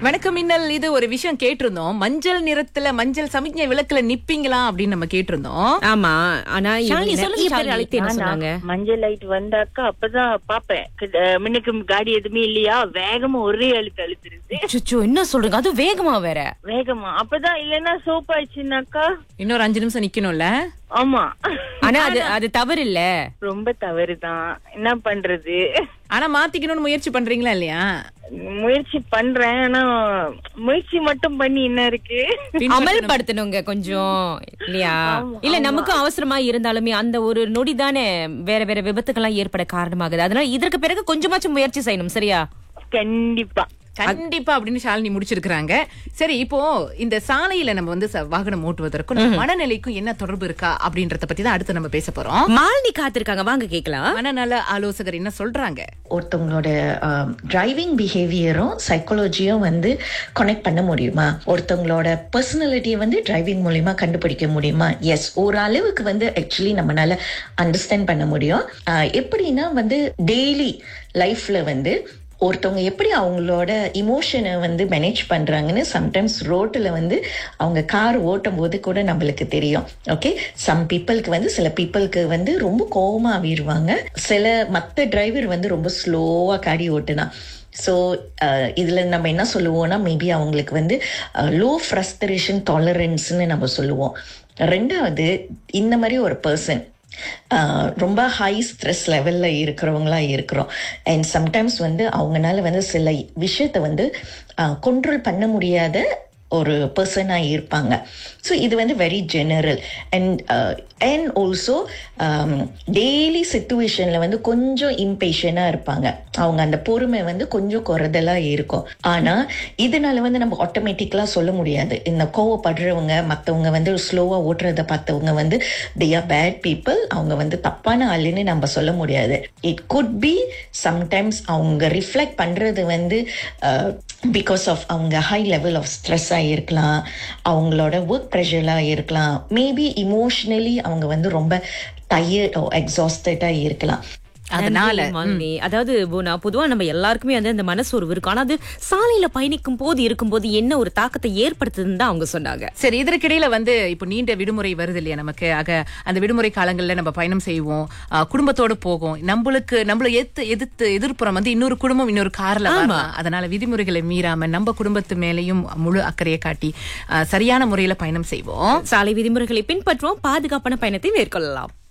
வணக்கம் மின்னல் இது ஒரு விஷயம் கேட்டிருந்தோம் மஞ்சள் நிறத்துல மஞ்சள் சமிக்ஞை விளக்குல நிப்பீங்களா அப்படின்னு நம்ம கேட்டிருந்தோம் ஆமா ஆனா ஷாலினி, இவங்க சொல்லுங்க நிறைய பேர் ஷாலினி. அழைத்து என்ன ஆனா, சொன்னாங்க மஞ்சள் லைட் வந்தாக்கா அப்பதான் பாப்பேன் கிட்ட- முன்னுக்கு காடி எதுவுமே இல்லையா வேகமா ஒரே அழுத்து அழுத்துருது சுச்சோ என்ன சொல்றீங்க அது வேகமா வேற வேகமா அப்பதான் இல்லன்னா சோப் ஆயிடுச்சுனாக்கா இன்னொரு அஞ்சு நிமிஷம் நிக்கணும்ல ஆமா ஆனா அது அது தவறு இல்ல ரொம்ப தவறுதான் என்ன பண்றது ஆனா மாத்திக்கணும்னு முயற்சி பண்றீங்களா இல்லையா முயற்சி பண்றேன் ஆனா முயற்சி மட்டும் பண்ணி என்ன இருக்கு பின்பற்றணும். அமல்படுத்தணுங்க கொஞ்சம் இல்லையா இல்ல நமக்கும் அவசரமா இருந்தாலுமே அந்த ஒரு நொடி தானே வேற வேற விபத்துக்கெல்லாம் ஏற்பட காரணமாகுது அதனால இதற்கு பிறகு கொஞ்சமாச்சும் முயற்சி செய்யணும் சரியா கண்டிப்பா கண்டிப்பா அப்படின்னு ஷாலினி முடிச்சிருக்காங்க சரி இப்போ இந்த சாலையில நம்ம வந்து ச- வாகனம் ஓட்டுவதற்கும் நம்ம மனநிலைக்கும் என்ன தொடர்பு இருக்கா அப்படின்றத பத்தி தான் அடுத்து நம்ம பேச போறோம் மாலினி காத்திருக்காங்க வாங்க கேக்கலாம் மனநல ஆலோசகர் என்ன சொல்றாங்க ஒருத்தவங்களோட டிரைவிங் பிஹேவியரும் சைக்காலஜியும் வந்து கனெக்ட் பண்ண முடியுமா ஒருத்தவங்களோட பர்சனாலிட்டியை வந்து டிரைவிங் மூலியமா கண்டுபிடிக்க முடியுமா எஸ் ஒரு அளவுக்கு வந்து ஆக்சுவலி நம்மளால அண்டர்ஸ்டாண்ட் பண்ண முடியும் ஆஹ் எப்படின்னா வந்து டெய்லி லைஃப்ல வந்து ஒருத்தவங்க எப்படி அவங்களோட இமோஷனை வந்து மேனேஜ் பண்றாங்கன்னு சம்டைம்ஸ் ரோட்டில் வந்து அவங்க கார் ஓட்டும் போது கூட நம்மளுக்கு தெரியும் ஓகே சம் பீப்புளுக்கு வந்து சில பீப்புளுக்கு வந்து ரொம்ப கோவமா ஆவிடுவாங்க சில மற்ற டிரைவர் வந்து ரொம்ப ஸ்லோவா காடி ஓட்டுனா ஸோ இதில் நம்ம என்ன சொல்லுவோம்னா மேபி அவங்களுக்கு வந்து லோ ஃப்ரஸ்ட்ரேஷன் டாலரன்ஸ்னு நம்ம சொல்லுவோம் ரெண்டாவது இந்த மாதிரி ஒரு பர்சன் ரொம்ப ஹை ஸ்ட்ரெஸ் லெவலில் இருக்கிறவங்களா இருக்கிறோம் அண்ட் சம்டைம்ஸ் வந்து அவங்கனால வந்து சில விஷயத்தை வந்து கண்ட்ரோல் பண்ண முடியாத ஒரு பர்சனாக இருப்பாங்க ஸோ இது வந்து very general and and also daily சுச்சுவேஷனில் வந்து கொஞ்சம் இம்பேஷனாக இருப்பாங்க அவங்க அந்த பொறுமை வந்து கொஞ்சம் குறைதலாக இருக்கும் ஆனால் இதனால வந்து நம்ம ஆட்டோமேட்டிக்கலாக சொல்ல முடியாது இந்த கோவப்படுறவங்க மற்றவங்க வந்து ஸ்லோவாக ஓட்டுறதை பார்த்தவங்க வந்து தே ஆர் பேட் பீப்புள் அவங்க வந்து தப்பான ஆளுன்னு நம்ம சொல்ல முடியாது இட் குட் பி சம்டைம்ஸ் அவங்க ரிஃப்ளெக்ட் பண்ணுறது வந்து பிகாஸ் ஆஃப் அவங்க ஹை லெவல் ஆஃப் ஸ்ட்ரெஸ்ஸாக இருக்கலாம் அவங்களோட ஒர்க் ப்ரெஷராக இருக்கலாம் மேபி இமோஷ்னலி அவங்க வந்து ரொம்ப டயர்ட் எக்ஸாஸ்டடாக இருக்கலாம் அதனால நன்றி, மாலினி. அதாவது போனா பொதுவா நம்ம எல்லாருக்குமே வந்து அந்த மனசோர்வு இருக்கும் ஆனா அது சாலையில பயணிக்கும் போது இருக்கும்போது என்ன ஒரு தாக்கத்தை ஏற்படுத்துதுன்னு தான் அவங்க சொன்னாங்க சரி இதற்கிடையில வந்து இப்போ நீண்ட விடுமுறை வருது இல்லையா நமக்கு ஆக அந்த விடுமுறை காலங்கள்ல நம்ம பயணம் செய்வோம் ஆ, குடும்பத்தோட போகும் நம்மளுக்கு நம்மள எதிர்த்து எதிர்த்து எதிர்ப்புறம் வந்து இன்னொரு குடும்பம் இன்னொரு கார்ல வரலாம் அதனால விதிமுறைகளை மீறாம நம்ம குடும்பத்து மேலயும் முழு அக்கறையை காட்டி ஆ, சரியான முறையில பயணம் செய்வோம் சாலை விதிமுறைகளை பின்பற்றுவோம் பாதுகாப்பான பயணத்தை மேற்கொள்ளலாம்